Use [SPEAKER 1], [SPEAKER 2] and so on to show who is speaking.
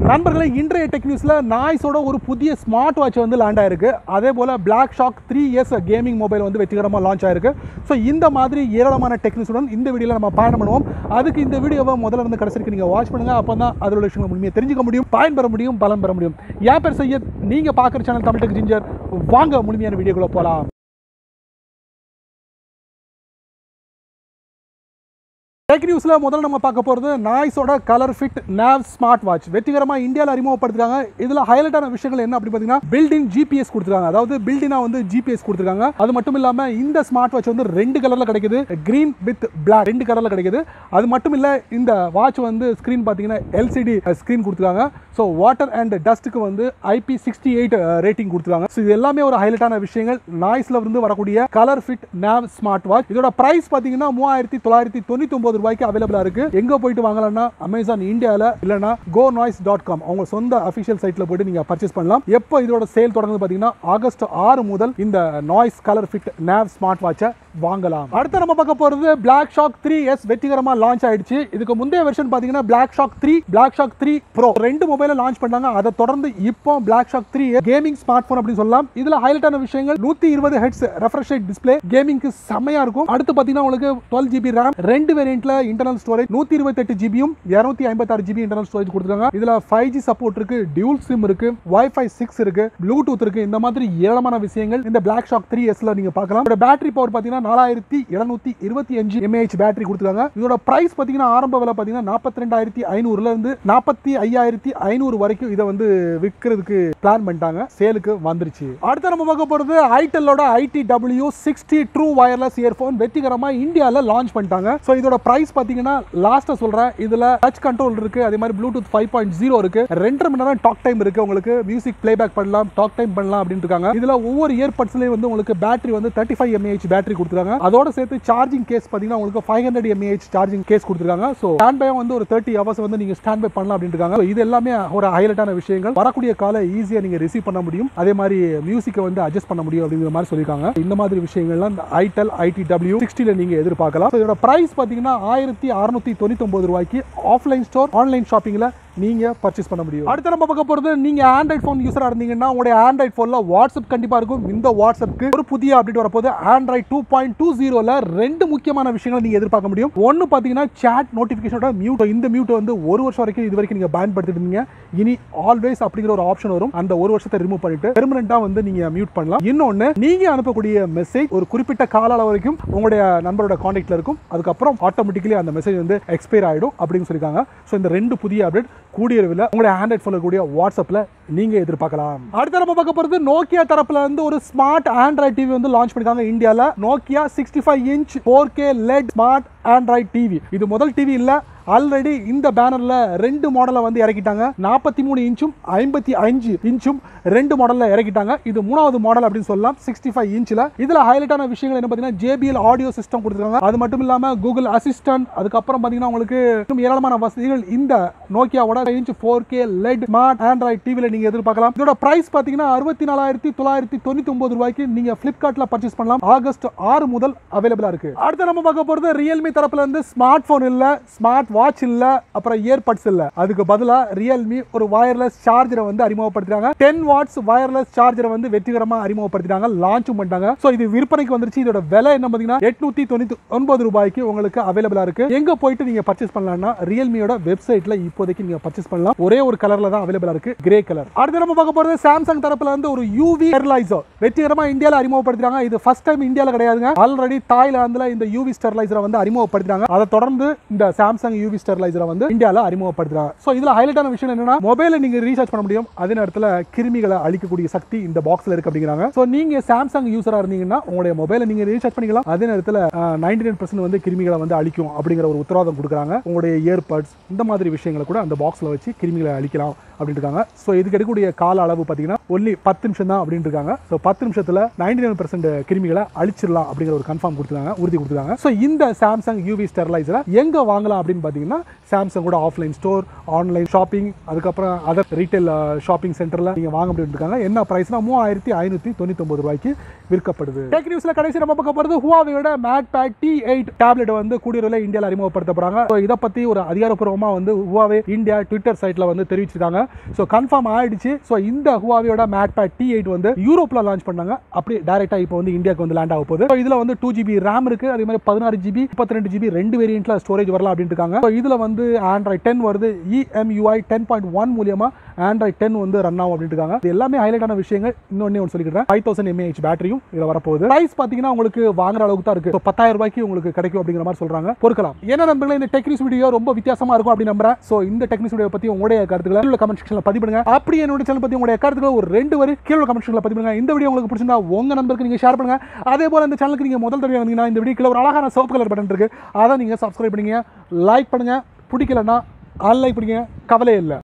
[SPEAKER 1] நண்பர்களே இன்றைய டெக் நியூஸ்ல நாய்ஸோட ஒரு புதிய ஸ்மார்ட் வாட்ச் வந்து லாண்ட் ஆயிருக்கு அதே போல Black Shark three years gaming mobile வந்து வெற்றிகரமாக லான்ச் ஆயிருக்கு ஸோ இந்த மாதிரி ஏராளமான டெக் நியூஸுடன் இந்த வீடியோவில் நம்ம பயணம் பண்ணுவோம் அதுக்கு இந்த வீடியோவை முதல்ல இருந்து கடைசி வரைக்கும் நீங்கள் வாட்ச் பண்ணுங்க அப்போ தான் அதோட விஷயங்கள் முழுமையாக தெரிஞ்சுக்க முடியும் பயன்பெற முடியும் பலன் பெற முடியும் என் பேர் செய்ய நீங்கள் பார்க்குற சேனல் தமிழ் டெக் ஜிஞ்சர் வாங்க முழுமையான வீடியோக்குள்ள போகலாம் டெக் நியூஸில் முதல்ல நம்ம பார்க்க போகிறது நாய்ஸோட Color Fit Nav smart watch வெற்றிகரமாக இந்தியாவில் அறிமுகப்படுத்திருக்காங்க இதில் ஹைலைட்டான விஷயங்கள் என்ன அப்படி பார்த்தீங்கன்னா பில்டின் ஜிபிஎஸ் கொடுத்துருக்காங்க அதாவது பில்டினாக வந்து ஜிபிஎஸ் கொடுத்துருக்காங்க அது மட்டும் இல்லாமல் இந்த ஸ்மார்ட் வாட்ச் வந்து ரெண்டு கலரில் கிடைக்குது கிரீன் வித் பிளாக் ரெண்டு கலரில் கிடைக்குது அது மட்டும் இல்லை இந்த வாட்ச் வந்து ஸ்க்ரீன் பார்த்தீங்கன்னா எல்சிடி ஸ்க்ரீன் கொடுத்துருக்காங்க ஸோ வாட்டர் அண்ட் டஸ்ட்டுக்கு வந்து ஐபி சிக்ஸ்டி எயிட் ரேட்டிங் கொடுத்துருக்காங்க ஸோ இது எல்லாமே ஒரு ஹைலைட்டான விஷயங்கள் நாய்ஸில் இருந்து வரக்கூடிய Color Fit Nav smart watch இதோட ப்ரைஸ் பார்த்தீங்கன்னா மூவாயிரத்தி தொள்ளாயிரத்தி தொண்ணூற்றி ஒன்பது ரூபாய்க்கு அவைலபிளா இருக்கு எங்க போயிட்டு வாங்கலாம்னா அமேசான் இந்தியாவில் இல்லைனா கோ நாய்ஸ் டாட் காம் அவங்க சொந்த அஃபிஷியல் சைட்ல போயிட்டு நீங்க பர்ச்சேஸ் பண்ணலாம் எப்போ இதோட சேல் தொடங்குது பார்த்தீங்கன்னா ஆகஸ்ட் ஆறு முதல் இந்த Noise Color Fit Nav smart வாட்சை வாங்கலாம் அடுத்து நம்ம பார்க்க போறது பிளாக் ஷாக் த்ரீ எஸ் வெற்றிகரமா லான்ச் ஆயிடுச்சு இதுக்கு முந்தைய வெர்ஷன் பாத்தீங்கன்னா Black Shark three Black Shark three pro ரெண்டு மொபைல லான்ச் பண்ணாங்க அதை தொடர்ந்து இப்போ Black Shark three gaming smart phone அப்படின்னு சொல்லலாம் இதுல ஹைலைட்டான விஷயங்கள் நூத்தி இருபது ஹெட்ஸ் ரெஃப்ரெஷ் ரேட் டிஸ்பிளே கேமிங்க்கு செம்மையா இருக்கும் அடுத்து பாத்தீங்கன்னா உங்களுக்கு டுவெல் ஜிபி ரேம் ரெண்டு வேரியன்ட்ல இன்டர்னல் ஸ்டோரேஜ் நூத்தி இருபத்தெட்டு ஜிபியும் இருநூத்தி ஐம்பத்தாறு ஜிபி இன்டர்னல் ஸ்டோரேஜ் கொடுத்துருக்காங்க இதுல ஃபைவ் ஜி சப்போர்ட் இருக்கு டியூல் சிம் இருக்கு வைஃபை சிக்ஸ் இருக்கு ப்ளூடூத் இருக்கு இந்த மாதிரி ஏராளமான விஷயங்கள் இந்த பிளாக் ஷாக் த்ரீ எஸ்ல நீங்க பார்க்கலாம் இதோட பேட்டரி பவர் பாத்தீங்கன்னா நாலாயிரத்தி எழுநூத்தி இருபத்தி அஞ்சு எம்ஏஹெச் பேட்டரி கொடுத்துருக்காங்க இதோட பிரைஸ் பாத்தீங்கன்னா ஆரம்ப விலை பாத்தீங்கன்னா நாற்பத்தி ரெண்டாயிரத்தி ஐநூறுல இருந்து நாற்பத்தி ஐயாயிரத்தி ஐநூறு வரைக்கும் இதை வந்து விற்கிறதுக்கு பிளான் பண்ணிட்டாங்க சேலுக்கு வந்துருச்சு அடுத்து நம்ம பார்க்க போறது ஐடெல்லோட IT W sixty true wireless earphone வெற்றிகரமா இந்தியாவில் லான்ச் பண்ணிட்டாங்க ஸோ இதோட பிரைஸ் பாத்தீங்கன்னா லாஸ்ட்டா சொல்றேன் இதுல டச் கண்ட்ரோல் இருக்கு அதே மாதிரி ப்ளூடூத் ஃபைவ் பாயிண்ட் ஜீரோ இருக்கு ரெண்டரை மணி நேரம் டாக் டைம் இருக்கு உங்களுக்கு மியூசிக் பிளேபேக் பண்ணலாம் டாக் டைம் பண்ணலாம் அப்படின்னு இருக்காங்க இதுல ஒவ்வொரு இயர்பட்ஸ்லயும் வந்து உங்களுக்கு பேட்டரி வந்து தேர்ட்டி ஃபைவ் எம்ஏஹெச் பேட்டரி கொடுத்துருக்காங்க அதோட சேர்த்து சார்ஜிங் கேஸ் பாத்தீங்கன்னா உங்களுக்கு five hundred mAh charging case கொடுத்துருக்காங்க ஸோ ஸ்டாண்ட் பை வந்து ஒரு தேர்ட்டி ஹவர்ஸ் வந்து நீங்க ஸ்டாண்ட் பை பண்ணலாம் அப்படின்னு இருக்காங்க So, இது எல்லாமே ஒரு ஹைலைட்டான விஷயங்கள் வரக்கூடிய காலை ஈஸியா நீங்க ரிசீவ் பண்ண முடியும் அதே மாதிரி மியூசிக்கை வந்து அட்ஜஸ்ட் பண்ண முடியும் அப்படிங்கிற மாதிரி சொல்லியிருக்காங்க இந்த மாதிரி விஷயங்கள்லாம் இந்த ஐடெல் ஐடி டபிள்யூ சிக்ஸ்டில நீங்க எதிர்பார்க்கலாம் So, இதோட பிரைஸ் பாத்தீங்கன்னா ஆயிரத்தி அறுநூத்தி தொண்ணூத்தி ஒன்பது ரூபாய்க்கு ஆஃப்லைன் ஸ்டோர் ஆன்லைன் ஷாப்பிங்ல நீங்க பர்ச்சேஸ் பண்ண முடியும் அடுத்து நம்ம பார்க்க போறது நீங்க ஆண்ட்ராய்ட் ஃபோன் யூஸரா இருந்தீங்கன்னா உங்களுடைய ஆண்ட்ராய்ட் ஃபோன்ல வாட்ஸ்அப் கண்டிப்பா இருக்கும் இந்த வாட்ஸ்அப்க்கு ஒரு புதிய அப்டேட் வரப்போது ஆண்ட்ராய்ட் டூ பாயிண்ட் டூ ஜீரோல ரெண்டு முக்கியமான விஷயங்களை நீங்க எதிர்பார்க்க முடியும் ஒன்னு பாத்தீங்கன்னா சாட் நோட்டிபிகேஷனோட மியூட் இந்த மியூட் வந்து ஒரு வருஷம் வரைக்கும் இது வரைக்கும் நீங்க பயன்படுத்திட்டு இருந்தீங்க இனி ஆல்வேஸ் அப்படிங்கிற ஒரு ஆப்ஷன் வரும் அந்த ஒரு வருஷத்தை ரிமூவ் பண்ணிட்டு பெர்மனண்டா வந்து நீங்க மியூட் பண்ணலாம் இன்னொன்னு நீங்க அனுப்பக்கூடிய மெசேஜ் ஒரு குறிப்பிட்ட கால அளவு வரைக்கும் உங்களுடைய நண்பரோட காண்டாக்ட்ல இருக்கும் அதுக்கப்புறம் ஆட்டோமேட்டிக்கலி அந்த மெசேஜ் வந்து எக்ஸ்பயர் ஆயிடும் அப்படின்னு சொல்லியிருக்காங்க ஸோ இந்த ரெண்டு புதிய அப்டேட் கூடிய விரைவில் உங்களுடைய ஆண்ட்ராய்ட் ஃபோனில் கூடிய வாட்ஸ்அப்பில் நீங்க எதிர்பார்க்கலாம் அடுத்த நம்ம பார்க்க போகிறது நோக்கியா தரப்புல இருந்து ஒரு ஸ்மார்ட் ஆண்ட்ராய்ட் டிவி வந்து லான்ச் பண்ணிருக்காங்க இந்தியாவில் Nokia sixty five inch four K LED smart Android TV இது முதல் டிவி இல்லை ஆல்ரெடி இந்த பேனர்ல ரெண்டு மாடலை வந்து இறக்கிட்டாங்க நாற்பத்தி மூணு இன்ச்சும் ஐம்பத்தி அஞ்சு இன்ச்சும் ரெண்டு மாடல்ல இறக்கிட்டாங்க இது மூணாவது மாடல் அப்படின்னு சொல்லலாம் சிக்ஸ்டி ஃபைவ் இன்ச்சில் இதுல ஹைலைட்டான விஷயங்கள் என்ன பார்த்தீங்கன்னா ஜேபிஎல் ஆடியோ சிஸ்டம் கொடுத்துருக்காங்க அது மட்டும் இல்லாம கூகுள் அசிஸ்டன்ட் அதுக்கப்புறம் பார்த்தீங்கன்னா உங்களுக்கு இன்னும் ஏராளமான வசதிகள் இந்த நோக்கியாவோட inch four K LED smart Android டிவியில் நீங்க எதிர்பார்க்கலாம் இதோட பிரைஸ் பார்த்தீங்கன்னா அறுபத்தி நாலாயிரத்தி தொள்ளாயிரத்தி தொண்ணூத்தி ஒன்பது ரூபாய்க்கு நீங்க பிளிப்கார்ட்ல பர்ச்சேஸ் பண்ணலாம் ஆகஸ்ட் ஆறு முதல் அவைலபிளா இருக்கு அடுத்து நம்ம பார்க்க போறது ரியல்மி தரப்புல இருந்து ஸ்மார்ட் போன் இல்ல ஸ்மார்ட் வாட்ச் இல்ல அப்புறம் இயர்பட்ஸ் இல்ல அதுக்கு பதிலா ரியல்மி ஒரு வயர்லெஸ் சார்ஜரை வந்து அறிமுகப்படுத்திட்டாங்க டென் வாட்ஸ் வயர்லெஸ் சார்ஜரை வந்து வெற்றிகரமா அறிமுகப்படுத்திட்டாங்க லான்ச்சும் பண்ணிட்டாங்க ஸோ இது விற்பனைக்கு வந்துருச்சு இதோட விலை என்ன பார்த்தீங்கன்னா எட்நூத்தி தொண்ணூத்தி ஒன்பது ரூபாய்க்கு உங்களுக்கு அவைலபிளா இருக்கு எங்க போயிட்டு நீங்க பர்ச்சேஸ் பண்ணலாம்னா ரியல்மியோட வெப்சைட்ல இப்போதைக்கு நீங்க பர்ச்சேஸ் பண்ணலாம் ஒரே ஒரு கலர்ல தான் அவைலபிளா இருக்கு கிரே கலர் அடுத்து நம்ம பார்க்க போறது சாம்சங் தரப்புல இருந்து ஒரு யூவி ஸ்டெர்லைசர் வெற்றிகரமா இந்தியால அறிமுகப்படுத்திட்டாங்க இது ஃபர்ஸ்ட் டைம் இந்தியால கிடையாதுங்க ஆல்ரெடி தாய்லாந்துல இந்த யூவி ஸ்டெர்லைசரை வந்து அறிமுகப்படுத்திட்டாங்க அதை தொடர்ந்து இந்த சாம்சங் யூவி ஸ்டெர்லைசரை வந்து இந்தியால அறிமுகப்படுத்துறாங்க ஸோ இதுல ஹைலைட்டான விஷயம் என்னன்னா மொபைலை நீங்க ரீசார்ஜ் பண்ண முடியும் அதே நேரத்தில் கிருமிகளை அழிக்கக்கூடிய சக்தி இந்த பாக்ஸ்ல இருக்கு அப்படிங்கிறாங்க ஸோ நீங்க சாம்சங் யூசரா இருந்தீங்கன்னா உங்களுடைய மொபைலை நீங்க ரீசார்ஜ் பண்ணிக்கலாம் அதே நேரத்தில் நைன்டி நைன் வந்து கிருமிகளை வந்து அழிக்கும் அப்படிங்கிற ஒரு உத்தரவாதம் கொடுக்குறாங்க உங்களுடைய இயர்பட்ஸ் இந்த மாதிரி விஷயங்களை கூட அந்த பாக்ஸ்ல வச்சு கிருமிகளை அழிக்கலாம் அப்படின்னு இருக்காங்க ஸோ இதுக்கு எடுக்கக்கூடிய கால அளவு பார்த்தீங்கன்னா ஒன்லி பத்து நிமிஷம் தான் அப்படின்னு இருக்காங்க ஸோ பத்து நிமிஷத்தில் நைன்டி நைன் பர்சன்ட் கிருமிகளை அழிச்சிடலாம் அப்படிங்கிற ஒரு கன்ஃபார்ம் கொடுத்துருக்காங்க உறுதி கொடுத்துருக்காங்க ஸோ இந்த சாம்சங் யூவி ஸ்டெர்லைசரை எங்கே வாங்கலாம் அப்படின்னு பார்த்தீங்கன்னா சாம்சங்கோட ஆஃப்லைன் ஸ்டோர் ஆன்லைன் ஷாப்பிங் அதுக்கப்புறம் அதர் ரீட்டைல் ஷாப்பிங் சென்டரில் நீங்கள் வாங்க முடியும் இருக்காங்க என்ன ப்ரைஸ்னா மூவாயிரத்தி ஐநூற்றி தொண்ணூத்தொம்பது ரூபாய்க்கு விற்கப்படுது டெக் நியூஸில் கடைசி நம்ம பார்க்க போகிறது ஹுவாவியோட Mate Pad T eight tablet வந்து கூடிய விரைவில் இந்தியாவில் அறிமுகப்படுத்த போகிறாங்க ஸோ இதை பற்றி ஒரு அதிகாரப்பூர்வமாக வந்து ஹுவாவே இந்தியா ட்விட்டர் சைட்டில் வந்து தெரிவிச்சிருக்காங்க ஸோ கன்ஃபார்ம் ஆயிடுச்சு ஸோ இந்த ஹுவாவியோட மேட் பேட் டி எயிட் வந்து யூரோப்பில் லான்ச் பண்ணாங்க அப்படியே டேரெக்டாக இப்போ வந்து இந்தியாவுக்கு வந்து லேண்ட் ஆக போகுது ஸோ இதில் வந்து டூ ஜிபி ரேம் இருக்குது அதே மாதிரி பதினாறு ஜிபி முப்பத்தி ரெண்டு ஜிபி ரெண்டு வேரியண்ட்டில் ஸ்டோரேஜ் வரலாம் அப்படின்னு இருக்காங்க ஸோ இதில் வந்து ஆண்ட்ராய்ட் டென் வருது இஎம்யூஐ டென் பாயிண்ட் ஒன் மூலியமாக ஆண்ட்ராய்ட் டென் வந்து ரன் ஆகும் அப்படின்னு இருக்காங்க இது எல்லாமே ஹைலைட்டான விஷயங்கள் இன்னொன்னே ஒன்று சொல்லிக்கிறேன் ஃபைவ் தௌசண்ட் எம்ஏஹெச் பேட்டரியும் இதில் வரப்போகுது ப்ரைஸ் பார்த்தீங்கன்னா உங்களுக்கு வாங்குற அளவுக்கு தான் இருக்குது பத்தாயிரம் ரூபாய்க்கு உங்களுக்கு கிடைக்கும் அப்படிங்கிற மாதிரி சொல்கிறாங்க பொறுக்கலாம் என்ன நம்பர்களே இந்த டெக்னிக்ஸ் வீடியோ ரொம்ப வித்தியாசமா இருக்கும் அப்படின்னு நம்புறேன் ஸோ இந்த டெக்னிக்ஸ் வீடியோ பற்றி உங்களுடைய கருத்துக்களை கீழே கமெண்ட் செக்ஷனில் பதிவு பண்ணுங்க அப்படி என்னோட சேனல் பற்றி உங்களுடைய கருத்துக்களை ஒரு ரெண்டு வரி கீழே கமெண்ட் செக்ஷனில் பதிவு பண்ணுங்க இந்த வீடியோ உங்களுக்கு பிடிச்சிருந்தா உங்க நம்பருக்கு நீங்கள் ஷேர் பண்ணுங்க அதே போல இந்த சேனலுக்கு நீங்கள் முதல் தடவை வந்தீங்கன்னா இந்த வீடியோ கீழே ஒரு அழகான சிவப்பு கலர் பட்டன் இருக்கு அதை நீங்கள் சப்ஸ்கிரைப் பண்ணுங்க லைக் பண்ணுங்க பிடிக்கலன்னா அன்லைக் பண்ணுங்க கவலை இல்லை